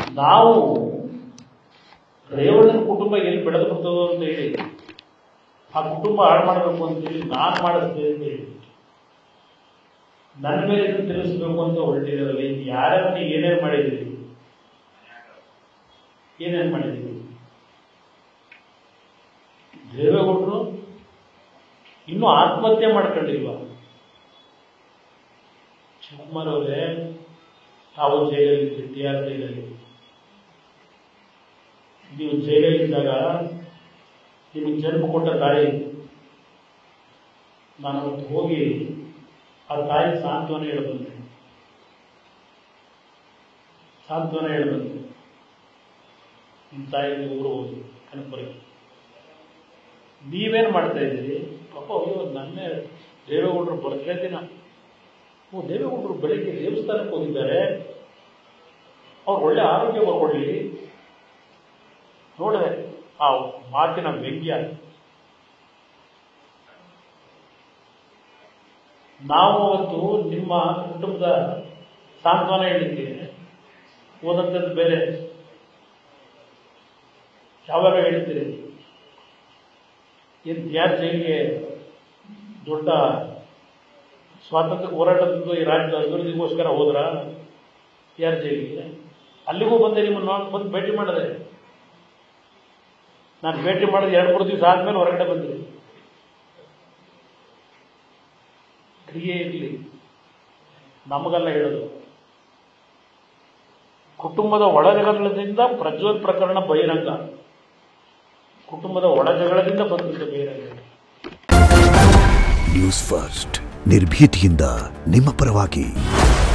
ನಾವು ರೇವಣ್ಣನ ಕುಟುಂಬ ಎಲ್ಲಿ ಬೆಳೆದು ಬರ್ತದೋ ಅಂತ ಹೇಳಿ ಆ ಕುಟುಂಬ ಹಾಳು ಮಾಡಬೇಕು ಅಂತೇಳಿ ನಾನು ಮಾಡಿಸ್ತೇನೆ ಅಂತ ಹೇಳಿ ನನ್ನ ಮೇಲೆ ಇದನ್ನು ತಿಳಿಸ್ಬೇಕು ಅಂತ ಹೊರಟಿರಲ್ಲ ಯಾರ್ಯಾರನ್ನ ಏನೇನು ಮಾಡಿದ್ದೀರಿ ಏನೇನು ಮಾಡಿದ್ದೀರಿ ದೇವೇಗೌಡರು ಇನ್ನೂ ಆತ್ಮಹತ್ಯೆ ಮಾಡ್ಕೊಂಡಿಲ್ವ ಶಿವಕುಮಾರ್ ಅವರೇ ತಾವು ಜೈಲಲ್ಲಿ ಟಿ ಆರ್ ಜೈಲಲ್ಲಿ ನೀವು ಜೈಲಲ್ಲಿದ್ದಾಗ ನಿಮಗೆ ಜನ್ಮ ಕೊಟ್ಟ ತಾಯಿ ನಾನು ಅವತ್ತು ಹೋಗಿ ಆ ತಾಯಿ ಸಾಂತ್ವನ ಹೇಳಬಂದೆ ಸಾಂತ್ವನ ಹೇಳಬಂದೆ ನಿಮ್ಮ ತಾಯಿಗೆ ಊರು ಹೋಗಿ ಕನಕಪುರಕ್ಕೆ ನೀವೇನು ಮಾಡ್ತಾ ಇದ್ದೀರಿ ಪಾಪ ಅಯ್ಯೋ ನನ್ನೇ ದೇವೇಗೌಡರು ಬರ್ತ್ಡೇ ದಿನ ಓ ದೇವೇಗೌಡರು ಬೆಳಿಗ್ಗೆ ದೇವಸ್ಥಾನಕ್ಕೆ ಹೋಗಿದ್ದಾರೆ ಅವ್ರು ಒಳ್ಳೆ ಆರೋಗ್ಯ ಬರ್ಕೊಡ್ಲಿ ನೋಡಿದೆ ಆ ಮಾತಿನ ವ್ಯಂಗ್ಯ ನಾವು ಅವತ್ತು ನಿಮ್ಮ ಕುಟುಂಬದ ಸಾಂತ್ವನ ಹೇಳಿದ್ದೆ ಓದಂಥದ್ದು ಬೇರೆ ಯಾವಾಗ ಹೇಳ್ತೀರಿ ಏನು ಯಾರ ಜೈಲಿಗೆ ದೊಡ್ಡ ಸ್ವಾತಂತ್ರ್ಯ ಹೋರಾಟದಿಂದ ಈ ರಾಜ್ಯದ ಅಭಿವೃದ್ಧಿಗೋಸ್ಕರ ಹೋದ್ರ ಯಾರ ಜೈಲಿಗೆ ಅಲ್ಲಿಗೂ ಬಂದೆ ನಿಮ್ಮನ್ನು ನಾನು ಬಂದು ಭೇಟಿ ಮಾಡಿದೆ ನಾನು ಭೇಟಿ ಮಾಡಿದ ಎರಡು ಮೂರು ದಿವಸ ಆದ್ಮೇಲೆ ಹೊರಗಡೆ ಬಂದ್ರಿ ಕ್ರಿಯೆ ಇರಲಿ ನಮಗೆಲ್ಲ ಹೇಳೋದು ಕುಟುಂಬದ ಒಳಜಗಳದಿಂದ ಪ್ರಜ್ವಲ್ ಪ್ರಕರಣ ಬಹಿರಂಗ ಕುಟುಂಬದ ಒಳಜಗಳದಿಂದ ಬಂದಿದ್ದ ಬಹಿರಂಗ ನ್ಯೂಸ್ ಫಸ್ಟ್ ನಿರ್ಭೀತಿಯಿಂದ ನಿಮ್ಮ ಪರವಾಗಿ